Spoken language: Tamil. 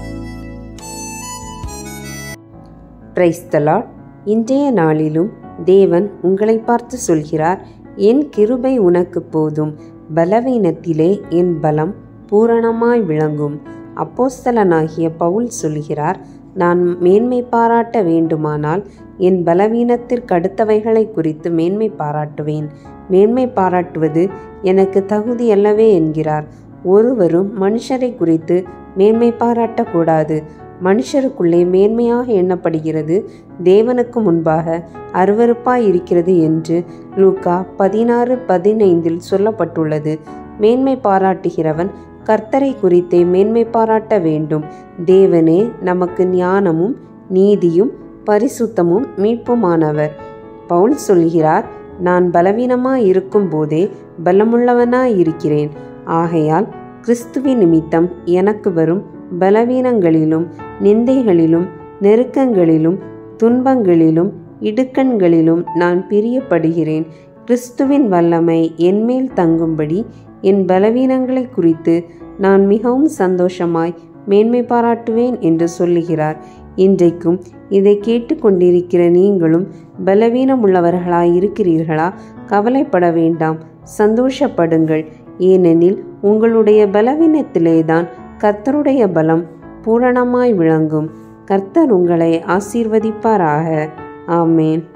பிரைஸ்தலாட் இன்றைய நாளிலும் தேவன் உங்களை பார்த்து சொல்கிறார் என் கிருபை உனக்கு போதும் பலவீனத்திலே என் பலம் பூரணமாய் விளங்கும் அப்போஸ்தலனாகிய பவுல் சொல்கிறார் நான் மேன்மை பாராட்ட வேண்டுமானால் என் பலவீனத்திற்கு அடுத்தவைகளை குறித்து மேன்மை பாராட்டுவேன் மேன்மை பாராட்டுவது எனக்கு தகுதி அல்லவே என்கிறார் ஒருவரும் மனுஷரை குறித்து மேன்மை பாராட்டக்கூடாது மனுஷருக்குள்ளே மேன்மையாக எண்ணப்படுகிறது தேவனுக்கு முன்பாக அருவருப்பாய் இருக்கிறது என்று லூக்கா பதினாறு பதினைந்தில் சொல்லப்பட்டுள்ளது மேன்மை பாராட்டுகிறவன் கர்த்தரை குறித்தே மேன்மை பாராட்ட வேண்டும் தேவனே நமக்கு ஞானமும் நீதியும் பரிசுத்தமும் மீட்புமானவர் பவுல் சொல்கிறார் நான் பலவீனமாய் இருக்கும் போதே பலமுள்ளவனாய் இருக்கிறேன் ஆகையால் கிறிஸ்துவின் நிமித்தம் எனக்கு வரும் பலவீனங்களிலும் நிந்தைகளிலும் நெருக்கங்களிலும் துன்பங்களிலும் இடுக்கண்களிலும் நான் பிரியப்படுகிறேன் கிறிஸ்துவின் வல்லமை என்மேல் தங்கும்படி என் பலவீனங்களை குறித்து நான் மிகவும் சந்தோஷமாய் மேன்மை பாராட்டுவேன் என்று சொல்லுகிறார் இன்றைக்கும் இதை கேட்டுக்கொண்டிருக்கிற நீங்களும் பலவீனமுள்ளவர்களாய் இருக்கிறீர்களா கவலைப்பட வேண்டாம் சந்தோஷப்படுங்கள் ஏனெனில் உங்களுடைய பலவீனத்திலேதான் கர்த்தருடைய பலம் பூரணமாய் விளங்கும் கர்த்தர் உங்களை ஆசீர்வதிப்பாராக ஆமேன்